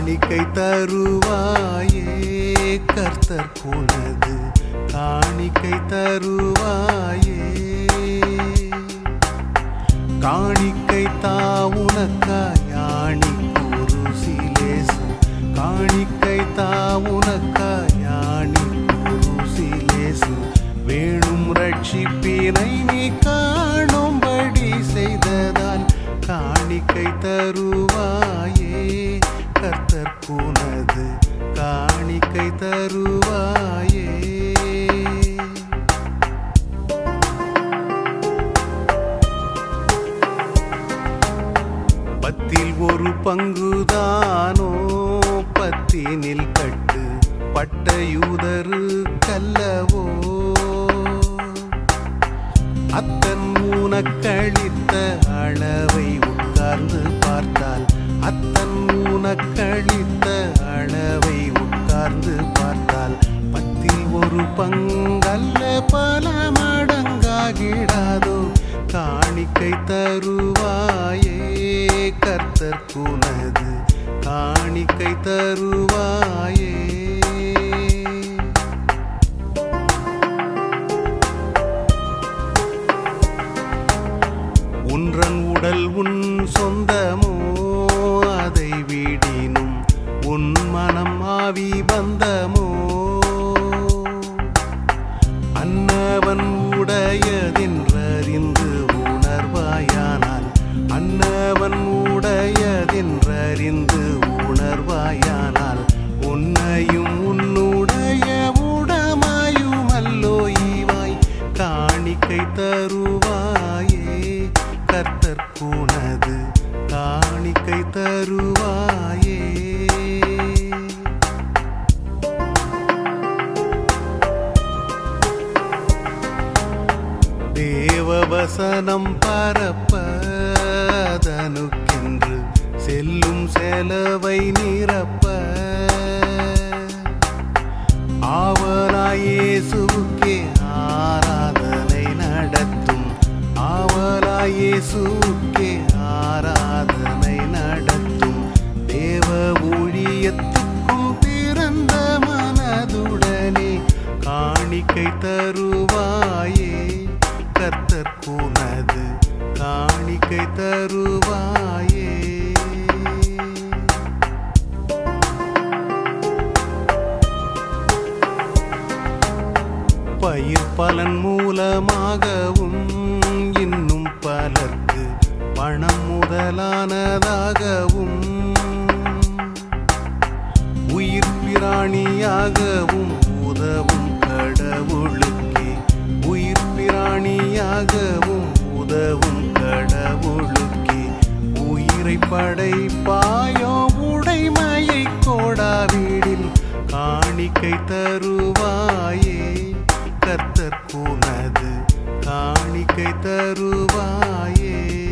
காணிக்கை தருவாயே கர்த்தர் போனது காணிக்கை தருவாயே காணிக்கை தாவுனக்காயாணி ஒரு சிலேசு காணிக்கை தாவுனக்காயாணி ஒரு சிலேசு வேணும் ரட்சிப்பினை நீ காணும்படி செய்ததால் காணிக்கை தருவாயே கர்த்தர் புனது காணிக்கை தருவாயே பத்தில் ஒரு பங்குதானோ பத்தினில் கட்டு பட்டயூதரு கல்லவோ அத்தன் ஊனக்களித்த அளவை உட்கார்ந்து பார்த்தால் அத்தன் ஊனக்களித்த அளவை உட்கார்ந்து பார்த்தால் பத்தில் ஒரு பங்கல்ல பல மடங்காகிடாதோ காணிக்கை தருவாயே கர்த்தர் குனது காணிக்கை தருவாயே உன்றன் உடல் உன் சொந்தமோ அதை விடினும் உன் மனம் ஆவி பந்தமோ அன்னவன் உடையதென்றறிந்து உணர்வாயானால் அன்னவன் உடையதென்றறிந்து உணர்வாயானால் உன்னையும் உன்னுடைய உடமாயும் அல்லோ ஈவாய் காணிக்கை தருவாயே கர்த்தர் புனது காணிக்கை தருவாயே தேவவசனம் பரப்பதனுக்கென்று செல்லும் செலவை நிரப்ப ஆவலாயேசுவுக்கே ஆராதனை நடத்தும் ஆவலாயேசுவுக்கே ஆராதனை நடத்தும் தேவ ஊழியத்துக்கும் பிறந்த மனதுடனே காணிக்கை தருவாயே கர்த்தர் புனது காணிக்கை தருவாயே பயிர் பலன் மூலமாகவும் இன்னும் பலர்க்கு பணம் முதலானதாகவும் உயிர் பிராணியாகவும் உதவும் கடவுளுக்கே உயிர் பிராணியாகவும் உதவும் கடவுளுக்கே உயிரை படைப்பாயோ உடைமையை கோடாவிடில் காணிக்கை தருவாயே கர்த்தர் புனது காணிக்கை தருவாயே